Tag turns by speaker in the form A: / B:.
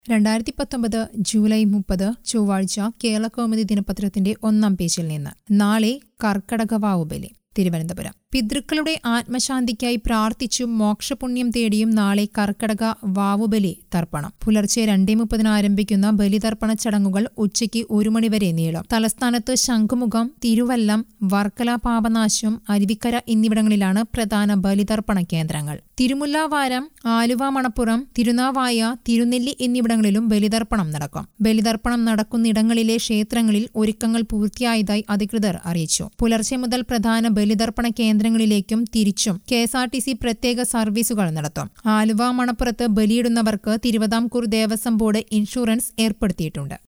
A: രണ്ടായിരത്തി പത്തൊമ്പത് ജൂലൈ മുപ്പത് ചൊവ്വാഴ്ച കേരള കൗമുദി ദിനപത്രത്തിന്റെ ഒന്നാം പേജിൽ നിന്ന് നാളെ കർക്കടക വാവുബലി തിരുവനന്തപുരം പിതൃക്കളുടെ ആത്മശാന്തിക്കായി പ്രാർത്ഥിച്ചും മോക്ഷപുണ്യം തേടിയും നാളെ കർക്കടക വാവുബലി തർപ്പണം പുലർച്ചെ രണ്ടേ മുപ്പതിന് ആരംഭിക്കുന്ന ബലിതർപ്പണ ചടങ്ങുകൾ ഉച്ചയ്ക്ക് ഒരു മണിവരെ നീളും തലസ്ഥാനത്ത് ശംഖുമുഖം തിരുവല്ലം വർക്കല പാപനാശം അരുവിക്കര എന്നിവിടങ്ങളിലാണ് പ്രധാന ബലിതർപ്പണ കേന്ദ്രങ്ങൾ തിരുമുല്ലാവാരം ആലുവ മണപ്പുറം തിരുനാവായ തിരുനെല്ലി എന്നിവിടങ്ങളിലും ബലിതർപ്പണം നടക്കും ബലിതർപ്പണം നടക്കുന്നിടങ്ങളിലെ ക്ഷേത്രങ്ങളിൽ ഒരുക്കങ്ങൾ പൂർത്തിയായതായി അധികൃതർ അറിയിച്ചു പുലർച്ചെ മുതൽ പ്രധാന ബലിതർപ്പണ കേന്ദ്രങ്ങളിലേക്കും തിരിച്ചും K S R T C പ്രത്യേക സർവീസുകൾ നടത്തും ആലുവ മണപ്പുറത്ത് ബലിയിടുന്നവർക്ക് തിരുവിതാംകൂർ ദേവസ്വം ബോർഡ് ഇൻഷുറൻസ് ഏർപ്പെടുത്തിയിട്ടുണ്ട്